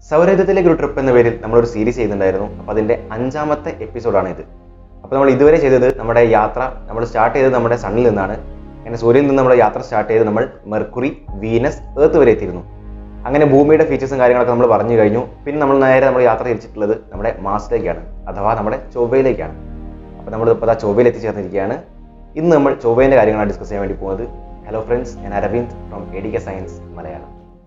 സൗരയുധത്തിലേക്ക് ഒരു ട്രിപ്പ് എന്ന പേരിൽ നമ്മളൊരു സീരീസ് ചെയ്യുന്നുണ്ടായിരുന്നു അപ്പോൾ അതിൻ്റെ അഞ്ചാമത്തെ എപ്പിസോഡാണ് ഇത് അപ്പോൾ നമ്മൾ ഇതുവരെ ചെയ്തത് നമ്മുടെ യാത്ര നമ്മൾ സ്റ്റാർട്ട് ചെയ്തത് നമ്മുടെ സണ്ണിൽ നിന്നാണ് അങ്ങനെ സൂര്യനിൽ നിന്ന് നമ്മുടെ യാത്ര സ്റ്റാർട്ട് ചെയ്ത് നമ്മൾ മെർക്കുറി വീനസ് ഏർത്ത് വരെ എത്തിയിരുന്നു അങ്ങനെ ഭൂമിയുടെ ഫീച്ചേഴ്സും കാര്യങ്ങളൊക്കെ നമ്മൾ പറഞ്ഞു കഴിഞ്ഞു പിന്നെ നമ്മൾ നേരെ നമ്മൾ യാത്ര തിരിച്ചിട്ടുള്ളത് നമ്മുടെ മാസത്തിലേക്കാണ് അഥവാ നമ്മുടെ ചൊവ്വയിലേക്കാണ് അപ്പോൾ നമ്മൾ ഇപ്പോൾ ആ ചൊവ്വയിൽ എത്തിച്ചേർന്നിരിക്കുകയാണ് ഇന്ന് നമ്മൾ ചൊവ്വേൻ്റെ കാര്യങ്ങളാണ് ഡിസ്കസ് ചെയ്യാൻ വേണ്ടി പോകുന്നത് ഹലോ ഫ്രണ്ട്സ് ഞാൻ Aravind from A D K science Malayalam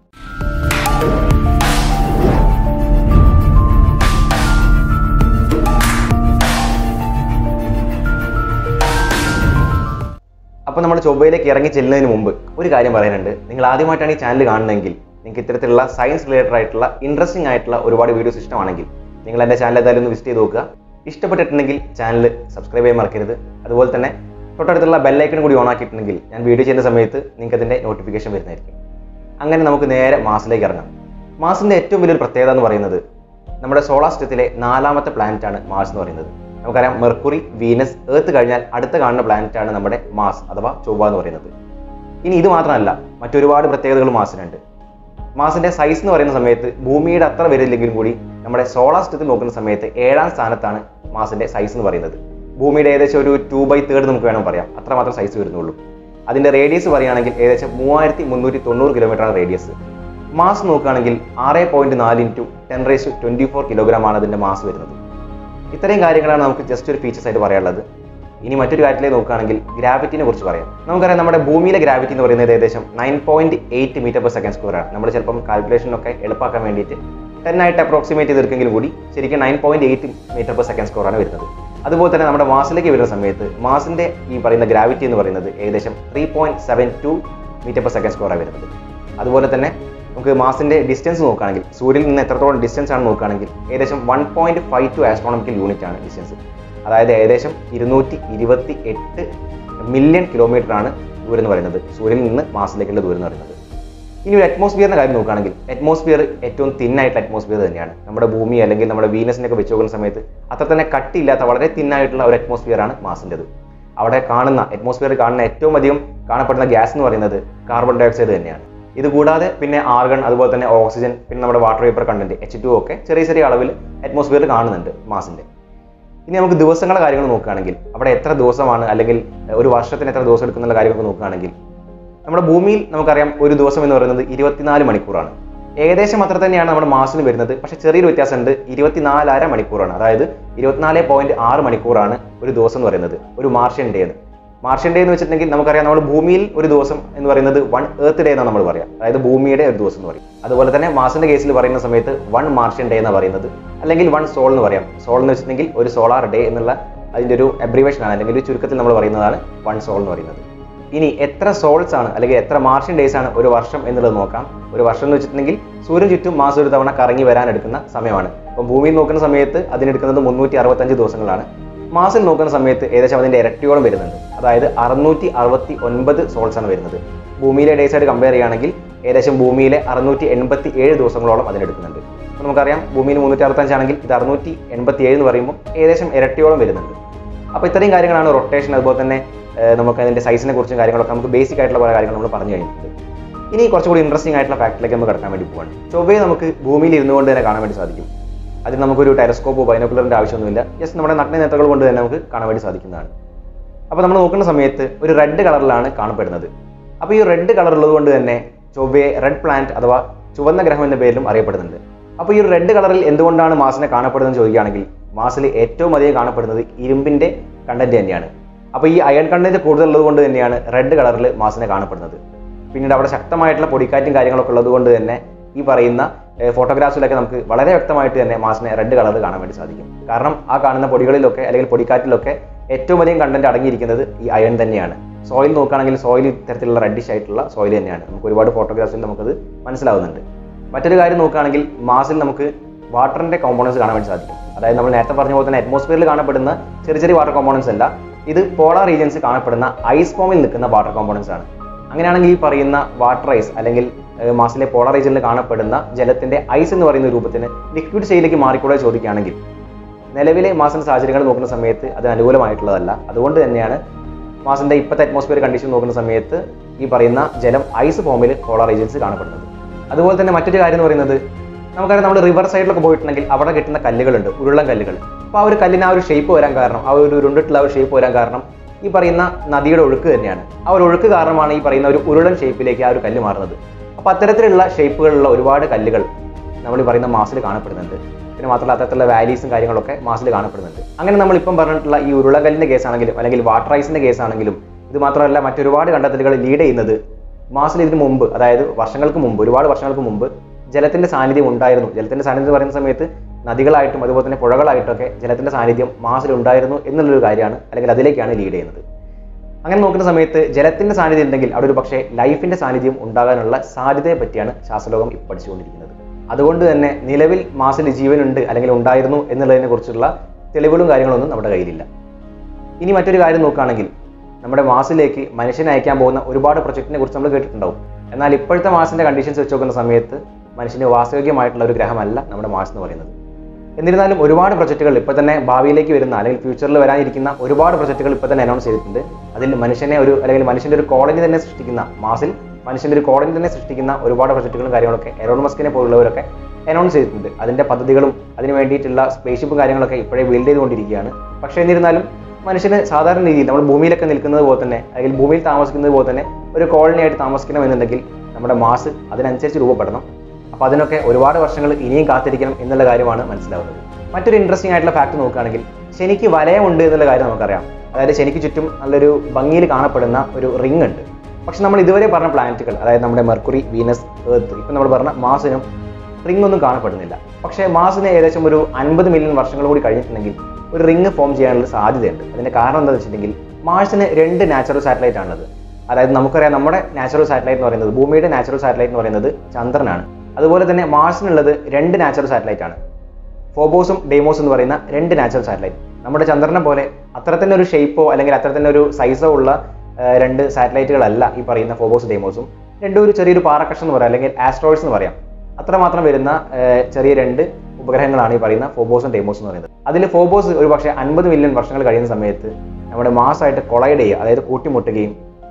അപ്പോൾ നമ്മൾ ചൊവ്വയിലേക്ക് ഇറങ്ങി ചെല്ലുന്നതിന് മുമ്പ് ഒരു കാര്യം പറയാനുണ്ട് നിങ്ങൾ ആദ്യമായിട്ടാണ് ഈ ചാനൽ കാണുന്നതെങ്കിൽ നിങ്ങൾക്ക് ഇത്തരത്തിലുള്ള സയൻസ് റിലേറ്റഡ് ആയിട്ടുള്ള ഇൻട്രസ്റ്റിംഗ് ആയിട്ടുള്ള ഒരുപാട് വീഡിയോസ് ഇഷ്ടമാണെങ്കിൽ നിങ്ങൾ എൻ്റെ ചാനൽ ഏതായാലും ഒന്ന് വിസിറ്റ് ചെയ്ത് നോക്കുക ഇഷ്ടപ്പെട്ടിട്ടുണ്ടെങ്കിൽ ചാനൽ സബ്സ്ക്രൈബ് ചെയ്യാൻ മറക്കരുത് അതുപോലെ തന്നെ തൊട്ടടുത്തുള്ള ബെല്ലൈക്കൺ കൂടി ഓൺ ആക്കിയിട്ടുണ്ടെങ്കിൽ ഞാൻ വീഡിയോ ചെയ്യുന്ന സമയത്ത് നിങ്ങൾക്ക് അതിൻ്റെ നോട്ടിഫിക്കേഷൻ വരുന്നതായിരിക്കും അങ്ങനെ നമുക്ക് നേരെ മാസിലേക്ക് ഇറങ്ങാം മാസിൻ്റെ ഏറ്റവും വലിയൊരു പ്രത്യേകത എന്ന് പറയുന്നത് നമ്മുടെ സോളാർ സിസ്റ്റത്തിലെ നാലാമത്തെ പ്ലാനറ്റ് ആണ് മാർസ് എന്ന് പറയുന്നത് നമുക്കറിയാം മെർക്കുറി വീനസ് ഏർത്ത് കഴിഞ്ഞാൽ അടുത്ത കാണുന്ന പ്ലാനറ്റ് ആണ് നമ്മുടെ മാസ് അഥവാ ചൊവ്വ എന്ന് പറയുന്നത് ഇനി ഇത് മാത്രമല്ല മറ്റൊരുപാട് പ്രത്യേകതകൾ മാസിനുണ്ട് മാസിന്റെ സൈസ് എന്ന് പറയുന്ന സമയത്ത് ഭൂമിയുടെ അത്ര വരില്ലെങ്കിലും കൂടി നമ്മുടെ സോളാർ സിസ്റ്റത്തിൽ നോക്കുന്ന സമയത്ത് ഏഴാം സ്ഥാനത്താണ് മാസിന്റെ സൈസ് എന്ന് പറയുന്നത് ഭൂമിയുടെ ഏകദേശം ഒരു ടു ബൈ തേർഡ് നമുക്ക് വേണം പറയാം അത്രമാത്രം സൈസ് വരുന്നുള്ളൂ അതിന്റെ റേഡിയസ് പറയുകയാണെങ്കിൽ ഏകദേശം മൂവായിരത്തി മുന്നൂറ്റി തൊണ്ണൂറ് കിലോമീറ്റർ ആണ് റേഡിയസ് മാസ് നോക്കുകയാണെങ്കിൽ ആറ് പോയിന്റ് നാല് into ten raise twenty four kilogram ആണ് അതിന്റെ മാസ് വരുന്നത് ഇത്രയും കാര്യങ്ങളാണ് നമുക്ക് ജസ്റ്റ് ഒരു ഫീച്ചേഴ്സ് ആയിട്ട് പറയാനുള്ളത് ഇനി മറ്റൊരു കാര്യത്തിലേക്ക് നോക്കുകയാണെങ്കിൽ ഗ്രാവിറ്റിനെ കുറിച്ച് പറയാം നമുക്കറിയാം നമ്മുടെ ഭൂമിയിലെ ഗ്രാവിറ്റി എന്ന് പറയുന്നത് ഏകദേശം nine point eight metre per second square ആണ് നമ്മൾ ചിലപ്പം കാൽക്കുലേഷനൊക്കെ എളുപ്പമാക്കാൻ വേണ്ടിയിട്ട് ടെൻ ആയിട്ട് അപ്രോക്സിമേറ്റ് ചെയ്തെടുക്കെങ്കിലും കൂടി ശരിക്കും nine point eight metre per second square ആണ് വരുന്നത് അതുപോലെ തന്നെ നമ്മുടെ മാസിലേക്ക് വരുന്ന സമയത്ത് മാസിന്റെ ഈ പറയുന്ന ഗ്രാവിറ്റി എന്ന് പറയുന്നത് ഏകദേശം three point seven two metre per second square ആണ് വരുന്നത് അതുപോലെ തന്നെ നമുക്ക് മാസിന്റെ ഡിസ്റ്റൻസ് നോക്കുകയാണെങ്കിൽ സൂര്യനിൽ നിന്ന് എത്രത്തോളം ഡിസ്റ്റൻസ് ആണ് നോക്കുകയാണെങ്കിൽ ഏകദേശം one point five two astronomical unit ആണ് ഡിസ്റ്റൻസ് അതായത് ഏകദേശം ഇരുന്നൂറ്റി ഇരുപത്തി എട്ട് മില്യൺ കിലോമീറ്റർ ആണ് ദൂരം എന്ന് പറയുന്നത് സൂര്യനിൽ നിന്ന് മാസിലേക്കുള്ള ദൂരം എന്ന് പറയുന്നത് ഇനി ഒരു അറ്റ്മോസ്ഫിയറിന്റെ കാര്യം നോക്കുകയാണെങ്കിൽ അറ്റ്മോസ്ഫിയർ ഏറ്റവും തിന്നായിട്ടുള്ള അറ്റ്മോസ്ഫിയർ തന്നെയാണ് നമ്മുടെ ഭൂമി അല്ലെങ്കിൽ നമ്മുടെ വീനസിനെ ഒക്കെ വെച്ച് നോക്കുന്ന സമയത്ത് അത്ര തന്നെ കട്ടിയില്ലാത്ത വളരെ തിന്നായിട്ടുള്ള ഒരു അറ്റ്മോസ്ഫിയർ ആണ് മാസിൻ്റെത് അവിടെ കാണുന്ന അറ്റ്മോസ്ഫിയറിൽ കാണുന്ന ഏറ്റവും അധികം കാണപ്പെടുന്ന ഗ്യാസ് എന്ന് പറയുന്നത് കാർബൺ ഡൈ ഓക്സൈഡ് തന്നെയാണ് ഇത് കൂടാതെ പിന്നെ ആർഗൺ അതുപോലെ തന്നെ ഓക്സിജൻ പിന്നെ നമ്മുടെ water vapour content H two ഒക്കെ ചെറിയ ചെറിയ അളവിൽ അറ്റ്മോസ്ഫിയറിൽ കാണുന്നുണ്ട് മാസിന്റെ ഇനി നമുക്ക് ദിവസങ്ങളുടെ കാര്യങ്ങൾ നോക്കുകയാണെങ്കിൽ അവിടെ എത്ര ദിവസമാണ് അല്ലെങ്കിൽ ഒരു വർഷത്തിന് എത്ര ദിവസം എടുക്കുന്നുള്ള കാര്യങ്ങളൊക്കെ നോക്കുകയാണെങ്കിൽ നമ്മുടെ ഭൂമിയിൽ നമുക്കറിയാം ഒരു ദിവസം എന്ന് പറയുന്നത് ഇരുപത്തിനാല് മണിക്കൂറാണ് ഏകദേശം അത്ര തന്നെയാണ് നമ്മുടെ മാസിന് വരുന്നത് പക്ഷേ ചെറിയൊരു വ്യത്യാസമുണ്ട് ഇരുപത്തിനാലര മണിക്കൂറാണ് അതായത് ഇരുപത്തിനാല് പോയിന്റ് ആറ് മണിക്കൂറാണ് ഒരു ദിവസം എന്ന് പറയുന്നത് ഒരു മാർഷ്യൻ ഡേ എന്ന് മാർഷ്യൻ ഡേ എന്ന് വെച്ചിട്ടുണ്ടെങ്കിൽ നമുക്കറിയാം നമ്മൾ ഭൂമിയിൽ ഒരു ദിവസം എന്ന് പറയുന്നത് വൺ എർത്ത് ഡേ എന്നാണ് നമ്മൾ പറയാം അതായത് ഭൂമിയുടെ ഒരു ദിവസം എന്ന് പറയും അതുപോലെ തന്നെ മാസിന്റെ കേസിൽ പറയുന്ന സമയത്ത് വൺ മാർഷ്യൻ ഡേ എന്ന് പറയുന്നത് അല്ലെങ്കിൽ വൺ സോൾ എന്ന് പറയാം സോൾ എന്ന് വെച്ചിട്ടുണ്ടെങ്കിൽ ഒരു സോളാർ ഡേ എന്നുള്ള അതിന്റെ ഒരു അബ്രിവേഷൻ ആണ് അല്ലെങ്കിൽ ഒരു ചുരുക്കത്തിൽ നമ്മൾ പറയുന്നതാണ് വൺ സോൾ എന്ന് പറയുന്നത് ഇനി എത്ര സോൾസ് ആണ് അല്ലെങ്കിൽ എത്ര മാർഷ്യൻ ഡേയ്സ് ആണ് ഒരു വർഷം എന്നുള്ളത് നോക്കാം ഒരു വർഷം എന്ന് വെച്ചിട്ടുണ്ടെങ്കിൽ സൂര്യൻ ചുറ്റും മാസം ഒരു തവണ കറങ്ങി വരാൻ എടുക്കുന്ന സമയമാണ് അപ്പം ഭൂമിയിൽ നോക്കുന്ന സമയത്ത് അതിനെടുക്കുന്നത് മുന്നൂറ്റി അറുപത്തഞ്ച് ദിവസങ്ങളാണ് മാസിൽ നോക്കുന്ന സമയത്ത് ഏകദേശം അതിന്റെ ഇരട്ടിയോളം വരുന്നുണ്ട് അതായത് അറുന്നൂറ്റി അറുപത്തി ഒൻപത് സോൾസ് ആണ് വരുന്നത് ഭൂമിയിലെ ഡേയ്സ് ആയിട്ട് കമ്പയർ ചെയ്യുകയാണെങ്കിൽ ഏകദേശം ഭൂമിയിലെ അറുന്നൂറ്റി എൺപത്തി ഏഴ് ദിവസങ്ങളോളം അതിനെടുക്കുന്നുണ്ട് അപ്പോൾ നമുക്കറിയാം ഭൂമിയിൽ മുന്നൂറ്റി അറുപത്തഞ്ചാണെങ്കിൽ ഇത് അറുന്നൂറ്റി എൺപത്തി ഏഴ് എന്ന് പറയുമ്പോൾ ഏകദേശം ഇരട്ടിയോളം വരുന്നുണ്ട് അപ്പോൾ ഇത്രയും കാര്യങ്ങളാണ് റൊട്ടേഷൻ അതുപോലെ തന്നെ ഏഹ് നമുക്ക് അതിന്റെ സൈസിനെ കുറിച്ചും കാര്യങ്ങളൊക്കെ നമുക്ക് ബേസിക് ആയിട്ടുള്ള പല കാര്യങ്ങൾ നമ്മൾ പറഞ്ഞു കഴിഞ്ഞിട്ടുണ്ട് ഇനി കുറച്ചുകൂടി ഇൻട്രസ്റ്റിംഗ് ആയിട്ടുള്ള ഫാക്ടിലേക്ക് നമുക്ക് കിടക്കാൻ വേണ്ടി പോവാണ് ചൊവ്വയെ നമുക്ക് ഭൂമിയിൽ ഇരുന്നുകൊണ്ട് തന്നെ കാണാൻ വേണ്ടി സാധിക്കും അതിന് നമുക്കൊരു ടെലസ്കോപ്പോ ബൈനോക്കുലറിന്റെ ആവശ്യമൊന്നുമില്ല ജസ്റ്റ് നമ്മുടെ നഗ്ന നേത്രകൾ കൊണ്ട് തന്നെ നമുക്ക് കാണാൻ വേണ്ടി സാധിക്കുന്നതാണ് അപ്പോൾ നമ്മൾ നോക്കുന്ന സമയത്ത് ഒരു റെഡ് കളറിലാണ് കാണപ്പെടുന്നത് അപ്പോൾ ഈ റെഡ് കളർ ഉള്ളത് കൊണ്ട് തന്നെ ചൊവ്വയെ റെഡ് പ്ലാന്റ് അഥവാ ചുവന്ന ഗ്രഹം എന്ന പേരിലും അറിയപ്പെടുന്നുണ്ട് അപ്പോൾ ഈ ഒരു റെഡ് കളറിൽ എന്തുകൊണ്ടാണ് മാസിനെ കാണപ്പെടുന്നത് ചോദിക്കുകയാണെങ്കിൽ മാസിൽ ഏറ്റവും അധികം കാണപ്പെടുന്നത് ഇരുമ്പിന്റെ കണ്ടന്റ് തന്നെയാണ് അപ്പോൾ ഈ അയൺ കണ്ടന്റ് കൂടുതലുള്ളത് കൊണ്ട് തന്നെയാണ് റെഡ് കളറിൽ മാസിനെ കാണപ്പെടുന്നത് പിന്നീട് അവിടെ ശക്തമായിട്ടുള്ള പൊടിക്കാറ്റും കാര്യങ്ങളൊക്കെ ഉള്ളത് കൊണ്ട് തന്നെ ഈ പറയുന്ന ഫോട്ടോഗ്രാഫ്സിലൊക്കെ നമുക്ക് വളരെ വ്യക്തമായിട്ട് തന്നെ മാസിനെ റെഡ് കളർ കാണാൻ വേണ്ടി സാധിക്കും കാരണം ആ കാണുന്ന പൊടികളിലൊക്കെ അല്ലെങ്കിൽ പൊടിക്കാറ്റിലൊക്കെ ഏറ്റവും അധികം കണ്ടന്റ് അടങ്ങിയിരിക്കുന്നത് ഈ അയൺ തന്നെയാണ് സോയിൽ നോക്കുകയാണെങ്കിൽ സോയിൽ ഇത്തരത്തിലുള്ള റെഡിഷ് ആയിട്ടുള്ള സോയിൽ തന്നെയാണ് നമുക്ക് ഒരുപാട് ഫോട്ടോഗ്രാഫ്സിൽ നമുക്കത് മനസ്സിലാവുന്നുണ്ട് മറ്റൊരു കാര്യം നോക്കുകയാണെങ്കിൽ മാസിൽ നമുക്ക് വാട്ടറിന്റെ കോമ്പോണൻസ് കാണാൻ വേണ്ടി സാധിക്കും അതായത് നമ്മൾ നേരത്തെ പറഞ്ഞ പോലെ തന്നെ അറ്റ്മോസ്ഫിയറിൽ കാണപ്പെടുന്ന ചെറിയ ചെറിയ വാട്ടർ കോമ്പോണൻസ് അല്ല ഇത് പോളാർ റീജിയൻസ് കാണപ്പെടുന്ന ഐസ് ഫോമിൽ നിൽക്കുന്ന വാട്ടർ കോമ്പോണൻസ് ആണ് അങ്ങനെയാണെങ്കിൽ ഈ പറയുന്ന വാട്ടർ ഐസ് അല്ലെങ്കിൽ ഏഹ്, മാസിലെ പോളാർ റീജിയനിൽ കാണപ്പെടുന്ന ജലത്തിന്റെ ഐസ് എന്ന് പറയുന്ന രൂപത്തിന് ലിക്വിഡ് സ്റ്റേജിലേക്ക് മാറിക്കൂടെ ചോദിക്കുകയാണെങ്കിൽ നിലവിലെ മാസിന്റെ സാഹചര്യങ്ങൾ നോക്കുന്ന സമയത്ത് അതിന് അനുകൂലമായിട്ടുള്ളതല്ല അതുകൊണ്ട് തന്നെയാണ് മാസിന്റെ ഇപ്പോഴത്തെ അറ്റ്മോസ്ഫിയർ കണ്ടീഷൻ നോക്കുന്ന സമയത്ത് ഈ പറയുന്ന ജലം ഐസ് ഫോമിൽ പോളാർ റീജിയൻസ് കാണപ്പെടുന്നത് അതുപോലെ തന്നെ മറ്റൊരു കാര്യം എന്ന് പറയുന്നത് നമുക്കറിയാം നമ്മൾ റിവർ സൈഡിലൊക്കെ പോയിട്ടുണ്ടെങ്കിൽ അവിടെ കിട്ടുന്ന കല്ലുകളുണ്ട് ഉരുളൻ കല്ലുകൾ അപ്പോൾ ആ ഒരു കല്ലിന് ആ ഒരു ഷേപ്പ് വരാൻ കാരണം ആ ഒരു ഉരുണ്ടിട്ടുള്ള ആ ഒരു ഷേപ്പ് വരാൻ കാരണം ഈ പറയുന്ന നദിയുടെ ഒഴുക്ക് തന്നെയാണ് ആ ഒരു ഒഴുക്ക് കാരണമാണ് ഈ പറയുന്ന ഒരു ഉരുളൻ ഷേപ്പിലേക്ക് ആ ഒരു കല്ല് മാറുന്നത് അപ്പോൾ അത്തരത്തിലുള്ള ഷേപ്പുകളുള്ള ഒരുപാട് കല്ലുകൾ നമ്മൾ ഈ പറയുന്ന മാസിൽ കാണപ്പെടുന്നുണ്ട് പിന്നെ മാത്രമല്ല അത്തരത്തിലുള്ള വാലീസും കാര്യങ്ങളൊക്കെ മാസിൽ കാണപ്പെടുന്നുണ്ട് അങ്ങനെ നമ്മൾ ഇപ്പം പറഞ്ഞിട്ടുള്ള ഈ ഉരുളകല്ലിന്റെ കേസ് ആണെങ്കിലും അല്ലെങ്കിൽ വാട്ടർ ഐസിന്റെ കേസ് ആണെങ്കിലും ഇത് മാത്രമല്ല മറ്റൊരുപാട് കണ്ടെത്തലുകൾ ലീഡ് ചെയ്യുന്നത് മാസിൽ ഇതിന് മുമ്പ് അതായത് വർഷങ്ങൾക്ക് മുമ്പ് ഒരുപാട് വർഷങ്ങൾക്ക് മുമ്പ് ജലത്തിന്റെ സാന്നിധ്യം ഉണ്ടായിരുന്നു ജലത്തിന്റെ സാന്നിധ്യം എന്ന് പറയുന്ന സമയത്ത് നദികളായിട്ടും അതുപോലെ തന്നെ പുഴകളായിട്ടൊക്കെ ജലത്തിന്റെ സാന്നിധ്യം മാസിൽ ഉണ്ടായിരുന്നു എന്നുള്ളൊരു കാര്യമാണ് അല്ലെങ്കിൽ അതിലേക്കാണ് ലീഡ് ചെയ്യുന്നത് അങ്ങനെ നോക്കുന്ന സമയത്ത് ജലത്തിന്റെ സാന്നിധ്യം ഉണ്ടെങ്കിൽ അവിടെ ഒരു പക്ഷേ ലൈഫിന്റെ സാന്നിധ്യം ഉണ്ടാകാനുള്ള സാധ്യതയെ പറ്റിയാണ് ശാസ്ത്രലോകം ഇപ്പോൾ പഠിച്ചുകൊണ്ടിരിക്കുന്നത് അതുകൊണ്ട് തന്നെ നിലവിൽ മാസിൽ ജീവനുണ്ട് അല്ലെങ്കിൽ ഉണ്ടായിരുന്നു എന്നുള്ളതിനെ കുറിച്ചുള്ള തെളിവുകളും കാര്യങ്ങളൊന്നും നമ്മുടെ കയ്യിലില്ല ഇനി മറ്റൊരു കാര്യം നോക്കുകയാണെങ്കിൽ നമ്മുടെ മാസിലേക്ക് മനുഷ്യനെ അയക്കാൻ പോകുന്ന ഒരുപാട് പ്രൊജക്റ്റിനെ കുറിച്ച് നമ്മൾ കേട്ടിട്ടുണ്ടാവും എന്നാൽ ഇപ്പോഴത്തെ മാസിന്റെ കണ്ടീഷൻസ് വെച്ച് നോക്കുന്ന സമയത്ത് മനുഷ്യന് വാസയോഗ്യമായിട്ടുള്ള ഒരു ഗ്രഹമല്ല നമ്മുടെ മാസ് എന്ന് പറയുന്നത് എന്നിരുന്നാലും ഒരുപാട് പ്രൊജക്റ്റുകൾ ഇപ്പോൾ തന്നെ ഭാവിയിലേക്ക് വരുന്ന അല്ലെങ്കിൽ ഫ്യൂച്ചറിൽ വരാനിരിക്കുന്ന ഒരുപാട് പ്രൊജക്റ്റുകൾ ഇപ്പോൾ തന്നെ അനൗൺസ് ചെയ്തിട്ടുണ്ട് അതിൽ മനുഷ്യനെ ഒരു അല്ലെങ്കിൽ മനുഷ്യന്റെ ഒരു കോളനി തന്നെ സൃഷ്ടിക്കുന്ന മാസിൽ മനുഷ്യന്റെ ഒരു കോളനി തന്നെ സൃഷ്ടിക്കുന്ന ഒരുപാട് പ്രൊജക്റ്റുകളും കാര്യങ്ങളൊക്കെ എറോൺ മസ്കിനെ പോലുള്ളവരൊക്കെ അനൗൺസ് ചെയ്തിട്ടുണ്ട് അതിന്റെ പദ്ധതികളും അതിന് വേണ്ടിയിട്ടുള്ള സ്പേസ്ഷിപ്പും കാര്യങ്ങളൊക്കെ ഇപ്പോഴേ ബിൽഡ് ചെയ്തുകൊണ്ടിരിക്കുകയാണ് പക്ഷേ എന്നിരുന്നാലും മനുഷ്യന് സാധാരണ രീതിയിൽ നമ്മൾ ഭൂമിയിലൊക്കെ നിൽക്കുന്നത് പോലെ തന്നെ അല്ലെങ്കിൽ ഭൂമിയിൽ താമസിക്കുന്നത് പോലെ തന്നെ ഒരു കോളനി ആയിട്ട് താമസിക്കണം എന്നുണ്ടെങ്കിൽ നമ്മുടെ മാസ് അതിനനുസരിച്ച് രൂപപ്പെടണം അപ്പോൾ അതിനൊക്കെ ഒരുപാട് വർഷങ്ങൾ ഇനിയും കാത്തിരിക്കണം എന്നുള്ള കാര്യമാണ് മനസ്സിലാവുന്നത് മറ്റൊരു ഇൻട്രസ്റ്റിംഗ് ആയിട്ടുള്ള ഫാക്ട് നോക്കുകയാണെങ്കിൽ ശനിക്ക് വലയമുണ്ട് എന്നുള്ള കാര്യം നമുക്കറിയാം അതായത് ശനിക്ക് ചുറ്റും നല്ലൊരു ഭംഗിയിൽ കാണപ്പെടുന്ന ഒരു റിംഗ് ഉണ്ട് പക്ഷെ നമ്മൾ ഇതുവരെ പറഞ്ഞ പ്ലാനറ്റുകൾ അതായത് നമ്മുടെ മെർക്കുറി വീനസ് ഏർത്ത് ഇപ്പം നമ്മൾ പറഞ്ഞ മാസിനും റിംഗ് ഒന്നും കാണപ്പെടുന്നില്ല പക്ഷേ മാസിന് ഏകദേശം ഒരു അൻപത് മില്യൺ വർഷങ്ങൾ കൂടി കഴിഞ്ഞിട്ടുണ്ടെങ്കിൽ ഒരു റിംഗ് ഫോം ചെയ്യാനുള്ള സാധ്യതയുണ്ട് അതിന്റെ കാരണം എന്താണെന്ന് വെച്ചിട്ടുണ്ടെങ്കിൽ മാർസിന് രണ്ട് നാച്ചുറൽ സാറ്റലൈറ്റ് ആണുള്ളത് അതായത് നമുക്കറിയാം നമ്മുടെ നാച്ചുറൽ സാറ്റലൈറ്റ് എന്ന് പറയുന്നത് ഭൂമിയുടെ നാച്ചുറൽ സാറ്റലൈറ്റ് എന്ന് പറയുന്നത് ചന്ദ്രനാണ് അതുപോലെ തന്നെ മാർസിനുള്ളത് രണ്ട് നാച്ചുറൽ സാറ്റലൈറ്റ് ആണ് ഫോബോസും ഡേമോസും എന്ന് പറയുന്ന രണ്ട് നാച്ചുറൽ സാറ്റലൈറ്റ് നമ്മുടെ ചന്ദ്രനെ പോലെ അത്ര തന്നെ ഒരു ഷേപ്പോ അല്ലെങ്കിൽ അത്ര തന്നെ ഒരു സൈസോ ഉള്ള ആ, രണ്ട് സാറ്റലൈറ്റുകളല്ല ഈ പറയുന്ന ഫോബോസ് ഡേമോസും രണ്ടും ഒരു ചെറിയൊരു പാറക്കഷം എന്ന് പറയാം അല്ലെങ്കിൽ ആസ്ട്രോയിഡ്സ് എന്ന് പറയാം അത്രമാത്രം വരുന്ന ആ, ചെറിയ രണ്ട് ഉപഗ്രഹങ്ങളാണ് ഈ പറയുന്ന ഫോബോസും ഡേമോസും എന്ന് പറയുന്നത് അതിൽ ഫോബോസ് ഒരു പക്ഷേ അൻപത് മില്യൺ വർഷങ്ങൾ കഴിയുന്ന സമയത്ത് നമ്മുടെ മാസമായിട്ട് കൊളൈഡ് ചെയ്യുക അതായത് കൂട്ടിമുട്ടുകയും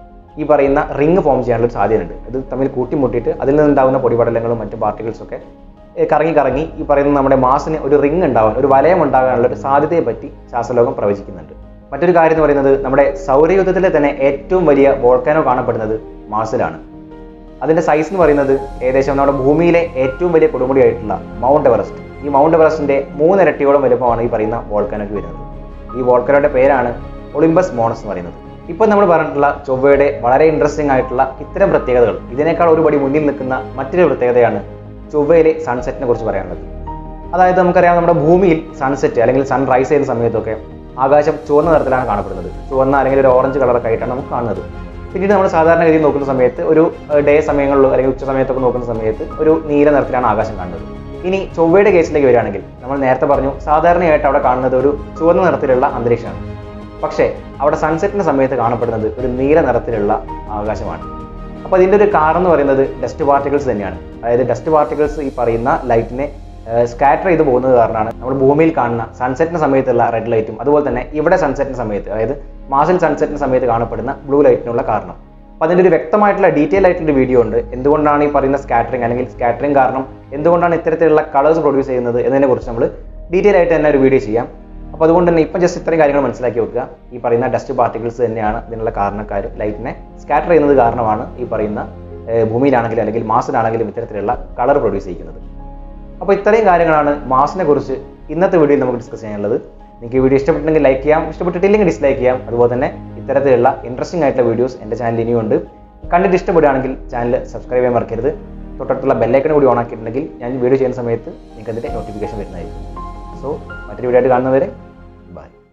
ഈ പറയുന്ന റിംഗ് ഫോം ചെയ്യാനുള്ള ഒരു സാധ്യതയുണ്ട് ഇത് തമ്മിൽ കൂട്ടിമുട്ടിയിട്ട് അതിൽ നിന്നുണ്ടാകുന്ന പൊടിപടലങ്ങളും മറ്റു പാർട്ടിക്കിൾസും ഒക്കെ ഏഹ് കറങ്ങി കറങ്ങി ഈ പറയുന്ന നമ്മുടെ മാസിന് ഒരു റിംഗ് ഉണ്ടാവാൻ ഒരു വലയം ഉണ്ടാകാനുള്ള ഒരു സാധ്യതയെ പറ്റി ശാസ്ത്രലോകം പ്രവചിക്കുന്നുണ്ട് മറ്റൊരു കാര്യം എന്ന് പറയുന്നത് നമ്മുടെ സൗരയുദ്ധത്തിലെ തന്നെ ഏറ്റവും വലിയ വോൾക്കാനോ കാണപ്പെടുന്നത് മാസിലാണ് അതിന്റെ സൈസ് എന്ന് പറയുന്നത് ഏകദേശം നമ്മുടെ ഭൂമിയിലെ ഏറ്റവും വലിയ കൊടുമുടിയായിട്ടുള്ള മൗണ്ട് എവറസ്റ്റ് ഈ മൗണ്ട് എവറസ്റ്റിന്റെ മൂന്നിരട്ടിയോളം വലുപ്പമാണ് ഈ പറയുന്ന വോൾക്കാനോക്ക് വരുന്നത് ഈ വോൾക്കാനോയുടെ പേരാണ് ഒളിമ്പസ് മോണസ് എന്ന് പറയുന്നത് ഇപ്പോൾ നമ്മൾ പറഞ്ഞിട്ടുള്ള ചൊവ്വയുടെ വളരെ ഇൻട്രസ്റ്റിംഗ് ആയിട്ടുള്ള ഇത്തരം പ്രത്യേകതകൾ ഇതിനേക്കാൾ ഒരുപടി മുന്നിൽ നിൽക്കുന്ന മറ്റൊരു പ്രത്യേകതയാണ് ചൊവ്വയിലെ സൺസെറ്റിനെ കുറിച്ച് പറയാനുള്ളത് അതായത് നമുക്കറിയാം നമ്മുടെ ഭൂമിയിൽ സൺസെറ്റ് അല്ലെങ്കിൽ സൺ റൈസ് ചെയ്യുന്ന സമയത്തൊക്കെ ആകാശം ചുവന്ന നിറത്തിലാണ് കാണപ്പെടുന്നത് ചുവന്ന അല്ലെങ്കിൽ ഒരു ഓറഞ്ച് കളറൊക്കെ ആയിട്ടാണ് നമുക്ക് കാണുന്നത് പിന്നീട് നമ്മൾ സാധാരണഗതിയിൽ നോക്കുന്ന സമയത്ത് ഒരു ഡേ സമയങ്ങളിലോ അല്ലെങ്കിൽ ഉച്ച സമയത്തൊക്കെ നോക്കുന്ന സമയത്ത് ഒരു നീല നിറത്തിലാണ് ആകാശം കാണുന്നത് ഇനി ചൊവ്വയുടെ കേസിലേക്ക് വരികയാണെങ്കിൽ നമ്മൾ നേരത്തെ പറഞ്ഞു സാധാരണയായിട്ട് അവിടെ കാണുന്നത് ഒരു ചുവന്ന നിറത്തിലുള്ള അന്തരീക്ഷമാണ് പക്ഷേ അവിടെ സൺസെറ്റിന്റെ സമയത്ത് കാണപ്പെടുന്നത് ഒരു നീല നിറത്തിലുള്ള ആകാശമാണ് അപ്പോൾ അതിൻ്റെ ഒരു കാരണം എന്ന് പറയുന്നത് ഡസ്റ്റ് പാർട്ടിക്കിൾസ് തന്നെയാണ് അതായത് ഡസ്റ്റ് പാർട്ടിക്കിൾസ് ഈ പറയുന്ന ലൈറ്റിനെ സ്കാറ്റർ ചെയ്ത് പോകുന്നത് കാരണമാണ് നമ്മൾ ഭൂമിയിൽ കാണുന്ന സൺസെറ്റിന് സമയത്തുള്ള റെഡ് ലൈറ്റും അതുപോലെ തന്നെ ഇവിടെ സൺസെറ്റിന് സമയത്ത് അതായത് മാസിൽ സൺസെറ്റിന് സമയത്ത് കാണപ്പെടുന്ന ബ്ലൂ ലൈറ്റിനുള്ള കാരണം അപ്പോൾ അതിൻ്റെ ഒരു വ്യക്തമായിട്ടുള്ള ഡീറ്റെയിൽ ആയിട്ടുള്ള വീഡിയോ ഉണ്ട് എന്തുകൊണ്ടാണ് ഈ പറയുന്ന സ്കാറ്ററിങ് അല്ലെങ്കിൽ സ്കാറ്ററിങ് കാരണം എന്തുകൊണ്ടാണ് ഇത്തരത്തിലുള്ള കളേഴ്സ് പ്രൊഡ്യൂസ് ചെയ്യുന്നത് എന്നതിനെ കുറിച്ച് നമ്മൾ ഡീറ്റെയിൽ ആയിട്ട് തന്നെ ഒരു വീഡിയോ ചെയ്യാം അപ്പോൾ അതുകൊണ്ട് തന്നെ ഇപ്പം ജസ്റ്റ് ഇത്രയും കാര്യങ്ങൾ മനസ്സിലാക്കി വെക്കുക ഈ പറയുന്ന ഡസ്റ്റ് പാർട്ടിക്കിൾസ് തന്നെയാണ് ഇതിനുള്ള കാരണക്കാർ ലൈറ്റിനെ സ്കാറ്റർ ചെയ്യുന്നത് കാരണമാണ് ഈ പറയുന്ന ഏഹ്, ഭൂമിയിലാണെങ്കിലും അല്ലെങ്കിൽ മാസിലാണെങ്കിലും ഇത്തരത്തിലുള്ള കളർ പ്രൊഡ്യൂസ് ചെയ്യുന്നത് അപ്പോൾ ഇത്രയും കാര്യങ്ങളാണ് മാസിനെ കുറിച്ച് ഇന്നത്തെ വീഡിയോയിൽ നമുക്ക് ഡിസ്കസ് ചെയ്യാനുള്ളത് നിങ്ങൾക്ക് ഈ വീഡിയോ ഇഷ്ടപ്പെട്ടിട്ടുണ്ടെങ്കിൽ ലൈക്ക് ചെയ്യാം ഇഷ്ടപ്പെട്ടിട്ടില്ലെങ്കിൽ ഡിസ്ലൈക്ക് ചെയ്യാം അതുപോലെ തന്നെ ഇത്തരത്തിലുള്ള ഇൻട്രസ്റ്റിംഗ് ആയിട്ടുള്ള വീഡിയോസ് എൻ്റെ ചാനൽ ഇനിയുണ്ട് കണ്ടിട്ട് ഇഷ്ടപ്പെടുകയാണെങ്കിൽ ചാനൽ സബ്സ്ക്രൈബ് ചെയ്യാൻ മറക്കരുത് തൊട്ടടുത്തുള്ള ബെല്ലൈക്കൺ കൂടി ഓൺ ആക്കിയിട്ടുണ്ടെങ്കിൽ ഞാൻ വീഡിയോ ചെയ്യുന്ന സമയത്ത് നിങ്ങൾക്ക് അതിൻ്റെ നോട്ടിഫിക്കേഷൻ വരുന്നതായിരിക്കും സോ മറ്റൊരു വീഡിയോ ആയിട്ട് കാണുന്നവരെ ബൈ